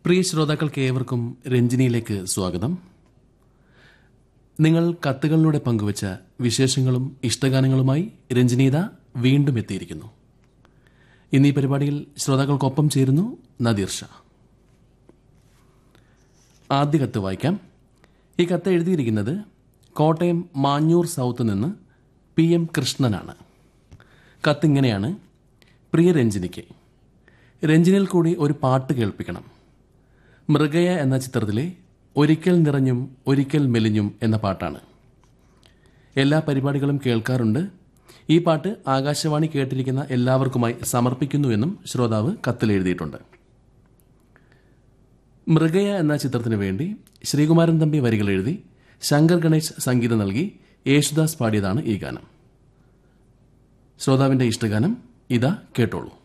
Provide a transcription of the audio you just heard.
പ്രിയ ശ്രോതാക്കൾക്ക് ഏവർക്കും രഞ്ജിനിയിലേക്ക് സ്വാഗതം നിങ്ങൾ കത്തുകളിലൂടെ പങ്കുവച്ച വിശേഷങ്ങളും ഇഷ്ടഗാനങ്ങളുമായി രഞ്ജിനീത വീണ്ടും എത്തിയിരിക്കുന്നു ഇന്ന് ഈ പരിപാടിയിൽ ശ്രോതാക്കൾക്കൊപ്പം ചേരുന്നു നദീർ ഷാ ആദ്യ കത്ത് വായിക്കാം ഈ കത്ത് എഴുതിയിരിക്കുന്നത് കോട്ടയം മാഞ്ഞൂർ സൗത്ത് നിന്ന് പി എം കൃഷ്ണനാണ് കത്തിങ്ങനെയാണ് പ്രിയ രഞ്ജിനിക്ക് രഞ്ജിനിൽ കൂടി ഒരു പാട്ട് കേൾപ്പിക്കണം മൃഗയ എന്ന ചിത്രത്തിലെ ഒരിക്കൽ നിറഞ്ഞും ഒരിക്കൽ മെലിഞ്ഞും എന്ന പാട്ടാണ് എല്ലാ പരിപാടികളും കേൾക്കാറുണ്ട് ഈ പാട്ട് ആകാശവാണി കേട്ടിരിക്കുന്ന എല്ലാവർക്കുമായി സമർപ്പിക്കുന്നുവെന്നും ശ്രോതാവ് കത്തിൽ എഴുതിയിട്ടുണ്ട് മൃഗയ എന്ന ചിത്രത്തിനു വേണ്ടി ശ്രീകുമാരൻ തമ്പി വരികൾ എഴുതി ശങ്കർ ഗണേശ് സംഗീതം നൽകി യേശുദാസ് പാടിയതാണ് ഈ ഗാനം ശ്രോതാവിന്റെ ഇഷ്ടഗാനം ഇതാ കേട്ടോളൂ